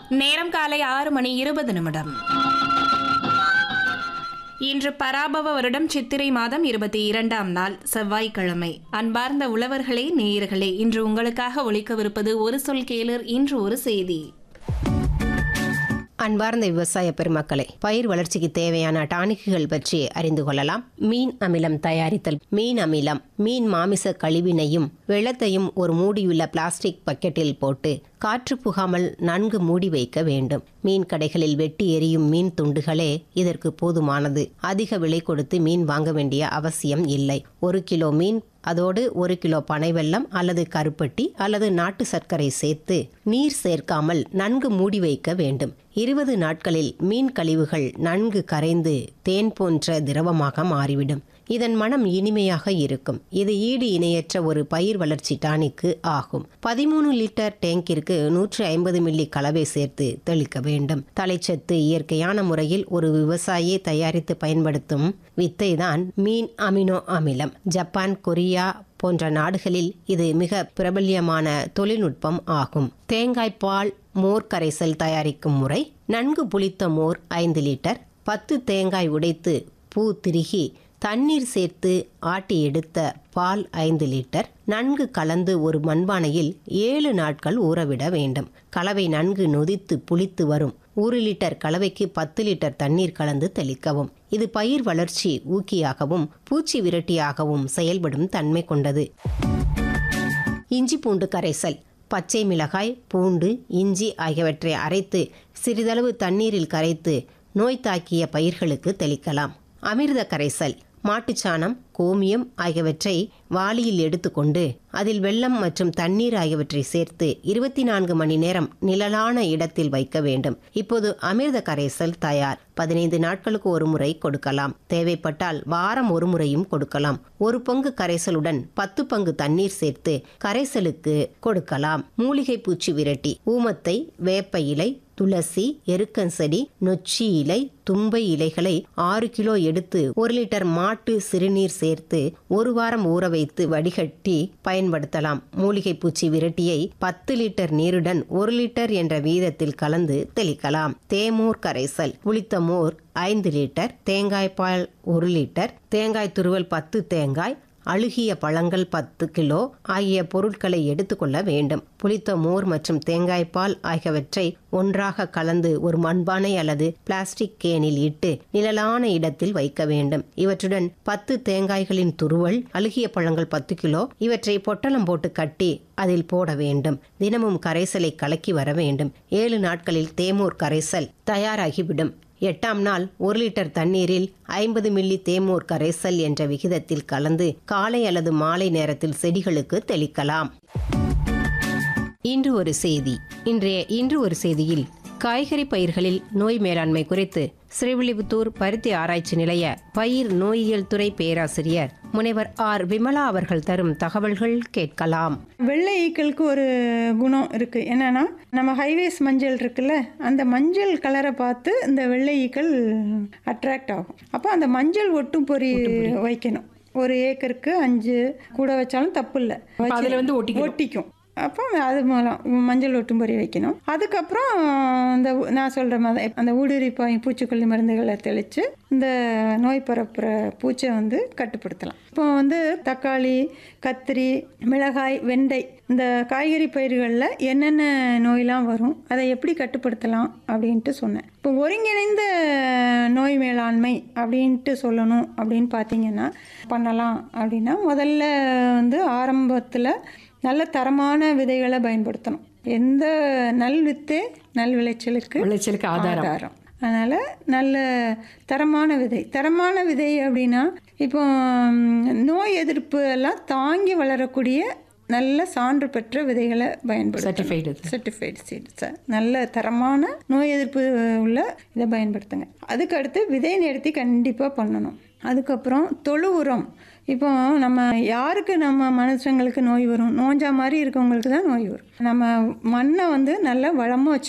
நேரம் காலை ஆறு மணி இருபது நிமிடம் இன்று பராபவ வருடம் சித்திரை மாதம் இருபத்தி இரண்டாம் நாள் செவ்வாய்க்கிழமை அன்பார்ந்த உழவர்களே நேயர்களே இன்று உங்களுக்காக ஒழிக்கவிருப்பது ஒரு சொல் கேளர் இன்று ஒரு செய்தி அன்பார்ந்த விவசாய பெருமக்களே பயிர் வளர்ச்சிக்கு தேவையான டானிக்குகள் பற்றி அறிந்து கொள்ளலாம் மீன் அமிலம் தயாரித்தல் மீன் அமிலம் மீன் மாமிச கழிவினையும் வெள்ளத்தையும் ஒரு மூடியுள்ள பிளாஸ்டிக் பக்கெட்டில் போட்டு காற்று புகாமல் நன்கு மூடி வைக்க வேண்டும் மீன் கடைகளில் வெட்டி எரியும் மீன் துண்டுகளே இதற்கு போதுமானது அதிக விலை கொடுத்து மீன் வாங்க வேண்டிய அவசியம் இல்லை ஒரு கிலோ மீன் அதோடு ஒரு கிலோ பனை வெல்லம் அல்லது கருப்பட்டி அல்லது நாட்டு சர்க்கரை சேர்த்து நீர் சேர்க்காமல் நன்கு மூடி வைக்க வேண்டும் இருபது நாட்களில் மீன் கழிவுகள் நன்கு கரைந்து தேன் போன்ற திரவமாக மாறிவிடும் இதன் மனம் இனிமையாக இருக்கும் இது ஈடு இணையற்ற ஒரு பயிர் வளர்ச்சி டானிக்கு ஆகும் பதிமூணு லிட்டர் டேங்கிற்கு நூற்று ஐம்பது மில்லி கலவை சேர்த்து தெளிக்க வேண்டும் தலைச்சத்து இயற்கையான முறையில் ஒரு விவசாயி தயாரித்து பயன்படுத்தும் வித்தை தான் மீன் அமினோ அமிலம் ஜப்பான் கொரியா போன்ற நாடுகளில் இது மிக பிரபல்யமான தொழில்நுட்பம் ஆகும் தேங்காய் பால் மோர் கரைசல் தயாரிக்கும் முறை நன்கு புளித்த மோர் ஐந்து லிட்டர் பத்து தேங்காய் உடைத்து பூ திருகி தண்ணீர் சேர்த்து ஆட்டி எடுத்த பால் ஐந்து லிட்டர் நன்கு கலந்து ஒரு மண்பானையில் ஏழு நாட்கள் ஊறவிட வேண்டும் கலவை நன்கு நொதித்து புளித்து வரும் ஒரு லிட்டர் கலவைக்கு பத்து லிட்டர் தண்ணீர் கலந்து தெளிக்கவும் இது பயிர் வளர்ச்சி ஊக்கியாகவும் பூச்சி விரட்டியாகவும் செயல்படும் தன்மை கொண்டது இஞ்சி பூண்டு கரைசல் பச்சை மிளகாய் பூண்டு இஞ்சி ஆகியவற்றை அரைத்து சிறிதளவு தண்ணீரில் கரைத்து நோய் தாக்கிய பயிர்களுக்கு தெளிக்கலாம் அமிர்த கரைசல் மாட்டுச்சாணம் கோமியம் ஆகியவற்றை வாளியில் எடுத்துக்கொண்டு அதில் வெள்ளம் மற்றும் தண்ணீர் ஆகியவற்றை சேர்த்து இருபத்தி நான்கு மணி நேரம் நிழலான இடத்தில் வைக்க வேண்டும் இப்போது அமிர்த கரைசல் தயார் பதினைந்து நாட்களுக்கு ஒரு முறை கொடுக்கலாம் தேவைப்பட்டால் வாரம் ஒரு முறையும் கொடுக்கலாம் ஒரு பங்கு கரைசலுடன் பத்து பங்கு தண்ணீர் சேர்த்து கரைசலுக்கு கொடுக்கலாம் மூலிகை பூச்சி விரட்டி ஊமத்தை வேப்ப இலை துளசி எருக்கஞ்செடி நொச்சி இலை தும்பை இலைகளை ஆறு கிலோ எடுத்து ஒரு லிட்டர் மாட்டு சிறுநீர் சேர்த்து ஒரு வாரம் ஊற வைத்து வடிகட்டி பயன்படுத்தலாம் மூலிகை பூச்சி விரட்டியை பத்து லிட்டர் நீருடன் ஒரு லிட்டர் என்ற வீதத்தில் கலந்து தெளிக்கலாம் தேமூர் கரைசல் புளித்த மோர் ஐந்து லிட்டர் தேங்காய் பால் ஒரு லிட்டர் தேங்காய் துருவல் பத்து தேங்காய் அழுகிய பழங்கள் பத்து கிலோ ஆகிய பொருட்களை எடுத்துக்கொள்ள வேண்டும் புளித்த மோர் மற்றும் தேங்காய் பால் ஆகியவற்றை ஒன்றாக கலந்து ஒரு மண்பானை அல்லது பிளாஸ்டிக் கேனில் இட்டு நிழலான இடத்தில் வைக்க வேண்டும் இவற்றுடன் பத்து தேங்காய்களின் துருவல் அழுகிய பழங்கள் பத்து கிலோ இவற்றை பொட்டலம் போட்டு கட்டி அதில் போட வேண்டும் தினமும் கரைசலை கலக்கி வர வேண்டும் ஏழு நாட்களில் தேமூர் கரைசல் தயாராகிவிடும் எட்டாம் நாள் ஒரு லிட்டர் தண்ணீரில் ஐம்பது மில்லி தேமூர் கரைசல் என்ற விகிதத்தில் கலந்து காலை அல்லது மாலை நேரத்தில் செடிகளுக்கு தெளிக்கலாம் இன்று ஒரு செய்தி இன்றைய இன்று ஒரு செய்தியில் காய்கறி பயிர்களில் நோய் மேலாண்மை குறித்து ஸ்ரீவில்லிபுத்தூர் பருத்தி ஆராய்ச்சி நிலைய பயிர் நோயியல் துறை பேராசிரியர் முனைவர் ஆர் விமலா அவர்கள் தரும் தகவல்கள் கேட்கலாம் வெள்ளை ஈக்களுக்கு ஒரு குணம் இருக்கு என்னன்னா நம்ம ஹைவேஸ் மஞ்சள் இருக்குல்ல அந்த மஞ்சள் கலரை பார்த்து இந்த வெள்ளை ஈக்கள் அட்ராக்ட் ஆகும் அப்போ அந்த மஞ்சள் ஒட்டும் பொறி வைக்கணும் ஒரு ஏக்கருக்கு அஞ்சு கூட வச்சாலும் தப்பு இல்லை அதுல வந்து ஒட்டிக்கும். ஒட்டிக்கும் அப்போ அது மூலம் மஞ்சள் ஒட்டும் பொறி வைக்கணும் அதுக்கப்புறம் இந்த ஊ- நான் சொல்கிற மாதிரி அந்த ஊடுருவி பாய் பூச்சிக்கொல்லி மருந்துகளை தெளித்து இந்த நோய் பரப்புகிற பூச்சை வந்து கட்டுப்படுத்தலாம் இப்போ வந்து தக்காளி கத்திரி மிளகாய் வெண்டை இந்த காய்கறி பயிர்களில் என்னென்ன நோயெலாம் வரும் அதை எப்படி கட்டுப்படுத்தலாம் அப்படின்ட்டு சொன்னேன் இப்போ ஒருங்கிணைந்த நோய் மேலாண்மை அப்படின்ட்டு சொல்லணும் அப்படின்னு பார்த்தீங்கன்னா பண்ணலாம் அப்படின்னா முதல்ல வந்து ஆரம்பத்தில் நல்ல தரமான விதைகளை பயன்படுத்தணும் எந்த நல் வித்தே நல் விளைச்சலுக்கு விளைச்சலுக்கு ஆதாரம் ஆதாரம் அதனால் நல்ல தரமான விதை தரமான விதை அப்படின்னா இப்போ ம், நோய் எதிர்ப்பு எல்லாம் தாங்கி வளரக்கூடிய நல்ல சான்று பெற்ற விதைகளை பயன்படுத்தணும் Certified இது. சர்டிஃபைடு சீட்ஸ் நல்ல தரமான நோய் எதிர்ப்பு உள்ள இதை பயன்படுத்துங்க அதுக்கு அடுத்து விதை நேர்த்தி கண்டிப்பாக பண்ணணும் அதுக்கப்புறம் தொழு உரம் இப்போ நம்ம யாருக்கு நம்ம மனுஷங்களுக்கு நோய் வரும் நோஞ்சா மாதிரி இருக்கவங்களுக்கு தான் நோய் வரும் நம்ம மண்ணை வந்து நல்லா வளமாக வச்சு